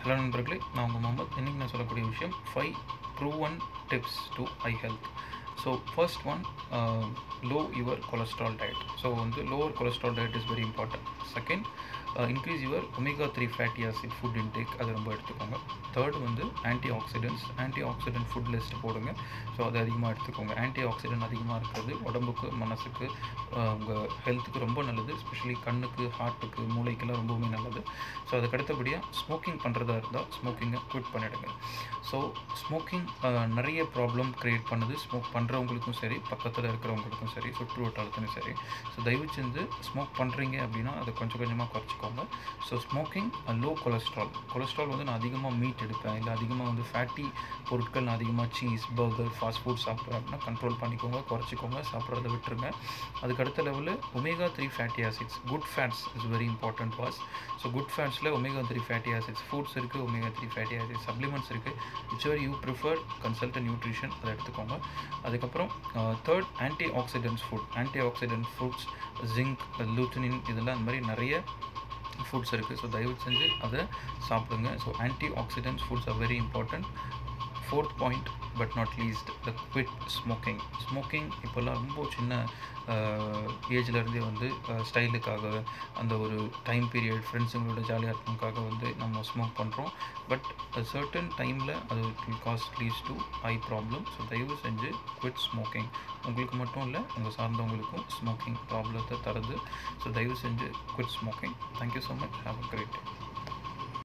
hello நண்பர்களே நான் உங்கள் முகமது இன்றைக்கி நான் சொல்லக்கூடிய விஷயம் five proven tips to eye health so first one low your cholesterol diet so வந்து lower cholesterol diet is very important second increase your omega three fatty acid food intake அது ரொம்ப எடுத்துக்கோங்க தேர்ட் வந்து anti oxidants anti oxidant food list போடுங்க so அது அதிகமாக எடுத்துக்கோங்க anti accident அதிகமாக இருக்கிறது உடம்புக்கு மனசுக்கு உங்கள் ஹெல்த்துக்கு ரொம்ப நல்லது எஸ்பெஷலி கண்ணுக்கு ஹார்ட்டுக்கு மூளைக்கெல்லாம் ரொம்பவுமே நல்லது ஸோ அதுக்கு அடுத்தபடியாக ஸ்மோக்கிங் பண்ணுறதா இருந்தால் ஸ்மோக்கிங்கை குவிட் பண்ணிவிடுங்க ஸோ ஸ்மோக்கிங் நிறைய ப்ராப்ளம் க்ரியேட் பண்ணுது ஸ்மோக் பண்ணுறவங்களுக்கும் சரி பக்கத்தில் இருக்கிறவங்களுக்கும் சரி சுற்று வட்டாரத்துலையும் சரி ஸோ தயவு செஞ்சு ஸ்மோக் பண்ணுறீங்க அப்படின்னா அதை கொஞ்சம் கொஞ்சமாக குறைச்சிக்கோங்க so smoking low cholesterol cholesterol வந்து நான் அதிகமாக மீட் எடுப்பேன் இல்லை அதிகமாக வந்து ஃபேட்டி பொருட்கள் நான் அதிகமாக சீஸ் பர்கர் ஃபாஸ்ட் ஃபுட் சாப்பிட்றேன் அப்படின்னா கண்ட்ரோல் பண்ணிக்கோங்க குறைச்சிக்கோங்க சாப்பிட்றத விட்டுருங்க அதுக்கு அடுத்த லெவலில் omega three fatty acids good fats is very important was so good ஃபேட்ஸில் omega three fatty acids foods இருக்குது omega three fatty acids supplements இருக்குது which are you prefer consult nutrition அதை எடுத்துக்கோங்க அதுக்கப்புறம் third anti oxidants food anti oxidant foods zinc லூத்தனின் இதெல்லாம் அந்த மாதிரி நிறைய ஃபுட்ஸ் இருக்குது ஸோ தயவு செஞ்சு அதை சாப்பிடுங்க so anti oxidants foods are very important fourth point but not least the quit smoking smoking இப்போல்லாம் ரொம்ப சின்ன ஏஜ்லேருந்தே வந்து ஸ்டைலுக்காக அந்த ஒரு டைம் பீரியட் ஃப்ரெண்ட்ஸுங்களோட ஜாலியாக இருக்கணுக்காக வந்து நம்ம ஸ்மோக் பண்ணுறோம் பட் சர்டன் டைமில் அது will cause lease to eye problem so தயவு செஞ்சு குவிட் ஸ்மோக்கிங் உங்களுக்கு மட்டும் இல்லை உங்கள் சார்ந்தவங்களுக்கும் ஸ்மோக்கிங் ப்ராப்ளத்தை தருது ஸோ தயவு செஞ்சு quit smoking thank you so much have a great day